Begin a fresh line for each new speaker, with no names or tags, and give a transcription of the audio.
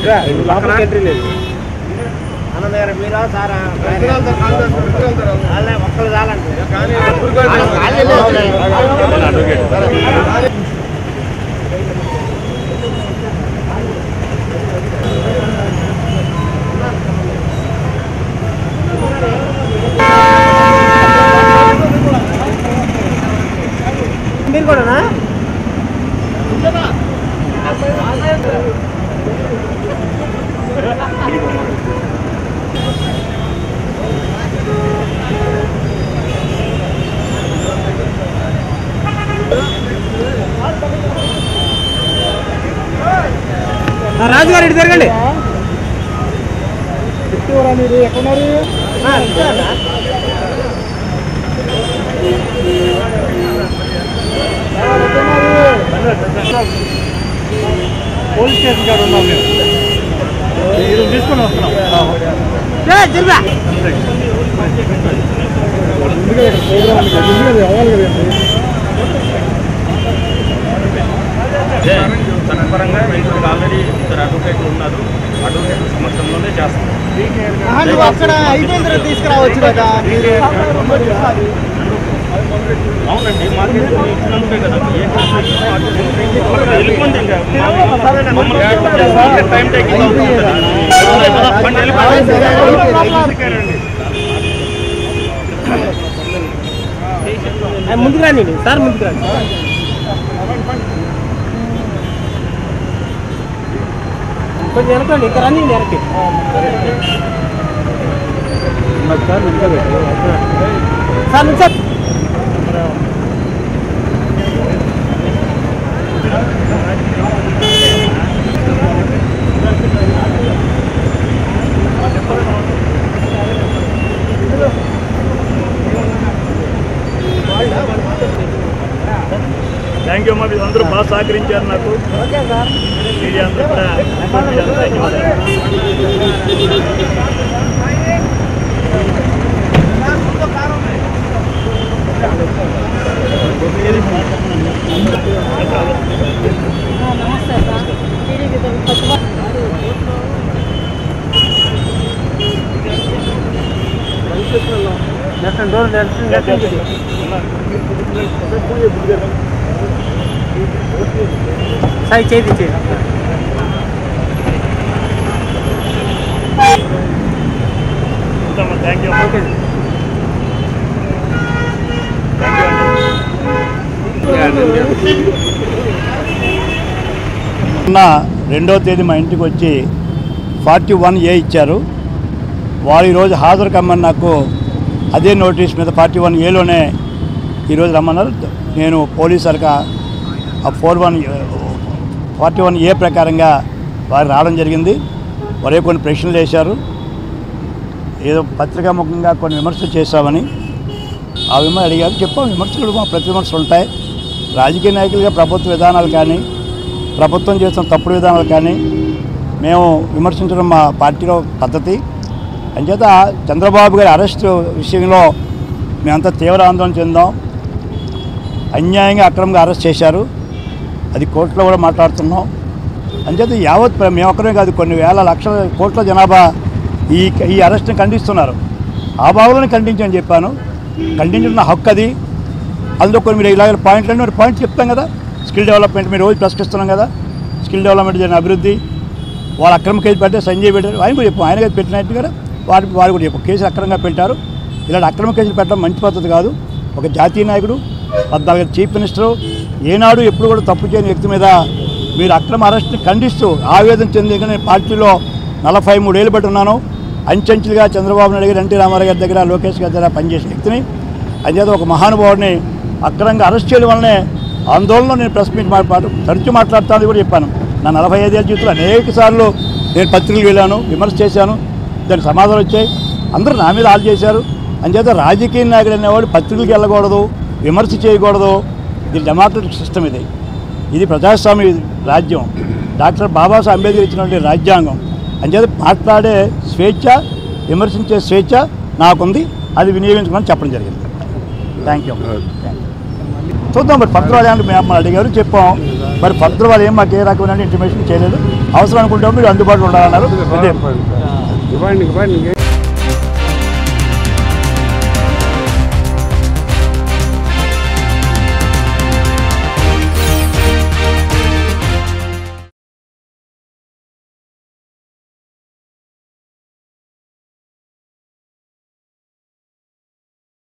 లోపలికి ఎంట్రీ లేదు అన్నగారు మీరా సారా వాళ్ళే ఒక్కరు చాలండి మీరు కూడానా రాజుగారు ఇటు తిరగండి
మీరు ఎక్కడున్నారు
ఆ, ఇచ్చారా?
పోలీస్ స్టేషన్ కాడ ఉన్నాం మేము మీరు తీసుకొని వస్తున్నాం
ఏ, తిరుగా
చట్టపరంగా రైతులకు ఆల్రెడీ ఇద్దరు అడ్వకేట్లు ఉన్నారు అడ్వకేట్ల సమక్షంలోనే చేస్తాం
నువ్వు అక్కడ అయిపోయిన తర్వాత తీసుకురావచ్చు కదా మీరు
అవునండి మార్కెట్ ఇచ్చినందుకే కదా ఏ కేసు వచ్చినా వెళ్ళిపోండి ఇంకా మమ్మల్ని యాక్సెప్ట్ చేస్తాం. ఇంకా టైం టేకింగ్ అవుతూ ఉంటుంది బండి వెళ్ళిపోండి.
ఆ, ముందుకు రండి సార్ ముందుకు రండి కొంచెం వెనకండి ఇక్కడ రండి వెనక్కి సార్ నుంచి సార్
థ్యాంక్ యూ అమ్మా మీరు అందరూ బాగా సహకరించారు నాకు
ఓకే సార్
మీడియా అంతా కూడా థ్యాంక్ యూ
నమస్తే సార్ టీడీపీ తరఫున
next door next next sir చేతి చేయి
థ్యాంక్ యూ
ఓకే
మొన్న రెండో తేదీ మా ఇంటికి వచ్చి ఫార్టీ వన్ ఏ ఇచ్చారు వారు ఈరోజు హాజరు కమ్మని నాకు అదే నోటీస్ మీద ఫార్టీ వన్ ఏలోనే ఈరోజు రమ్మన్నారు నేను పోలీసర్గా ఆ four one forty one A ప్రకారంగా వారు రావడం జరిగింది వారే కొన్ని ప్రశ్నలు వేశారు ఏదో పత్రికాముఖంగా కొన్ని విమర్శలు చేశామని ఆ విమర్శ అడిగారు చెప్పాం విమర్శలు మా ప్రతి విమర్శలు ఉంటాయి రాజకీయ నాయకులుగా ప్రభుత్వ విధానాలు కానీ ప్రభుత్వం చేస్తున్న తప్పుడు విధానాలు కానీ మేము విమర్శించడం మా పార్టీలో పద్ధతి అంచేత చంద్రబాబు గారి అరెస్టు విషయంలో మేమంతా తీవ్ర ఆందోళన చెందాం అన్యాయంగా అక్రమంగా అరెస్ట్ చేశారు అది కోర్టులో కూడా మాట్లాడుతున్నాం అంచేత యావత్ ప్ర- మేము ఒక్కరే కాదు కొన్ని వేల లక్షల కోట్ల జనాభా ఈ ఈ అరెస్ట్ని ఖండిస్తున్నారు ఆ భావంలోనే ఖండించని చెప్పాను ఖండించడం నా హక్కు అది అందులో కొన్ని మీరు ఇలాగ పాయింట్లు అంటే పాయింట్ చెప్తాం కదా స్కిల్ డెవలప్మెంట్ మీరు రోజు ప్రశ్నిస్తున్నాం కదా స్కిల్ డెవలప్మెంట్ జరిగిన అభివృద్ధి వాళ్ళు అక్రమ కేసు పెట్టారు సంజయ్ పెట్టారు ఆయన కూడా చెప్పాం ఆయన కదా పెట్టినట్టు కదా వారి వారు కూడా చెప్పాం కేసులు అక్రమంగా పెట్టారు ఇలాంటి అక్రమ కేసులు పెట్టడం మంచి పద్ధతి కాదు ఒక జాతీయ నాయకుడు పద్నాలుగు చీఫ్ మినిస్టరు ఏనాడు ఎప్పుడు కూడా తప్పు చేయని వ్యక్తి మీద మీరు అక్రమ అరెస్ట్ని ఖండిస్తూ ఆవేదన చెంది నేను పార్టీలో నలభై మూడేళ్ళు బట్టి ఉన్నాను అంచెంచులుగా చంద్రబాబు నాయుడు గారు ఎన్టీ రామారావు గారి దగ్గర లోకేష్ గారి దగ్గర పనిచేసిన వ్యక్తిని అంచేత ఒక మహానుభావుడిని అక్రమంగా అరెస్ట్ చేయడం వల్లనే ఆందోళనలో నేను ప్రెస్ మీట్ మాట్లాడు తరచు మాట్లాడుతానని కూడా చెప్పాను నా నలభై ఐదేళ్ళ జీవితంలో అనేక సార్లు నేను పత్రికలు వెళ్ళాను విమర్శ చేశాను దానికి సమాధానం వచ్చాయి అందరూ నా మీద ఆలు చేశారు అంచేత రాజకీయ నాయకుడు అనేవాడు పత్రికలకు వెళ్ళకూడదు విమర్శ చేయకూడదు ఇది డెమోక్రటిక్ సిస్టమ్ ఇది ఇది ప్రజాస్వామ్య రాజ్యం డాక్టర్ బాబాసాహెబ్ అంబేద్కర్ ఇచ్చినటువంటి రాజ్యాంగం అంచేత మాట్లాడే స్వేచ్ఛ విమర్శించే స్వేచ్ఛ నాకుంది అది వినియోగించుకోమని చెప్పడం జరిగింది థ్యాంక్ యూ చూద్దాం మరి ఫర్దర్ వాళ్ళు ఏమంటే మేము అడిగారు చెప్పాం మరి ఫర్దర్ వాళ్ళు ఏం మాకు ఏ రకమైన ఇంటిమేషన్ చేయలేదు అవసరం అనుకుంటే మీరు అందుబాటులో ఉండాలన్నారు ఇదే
ఇవ్వండి ఇవ్వండి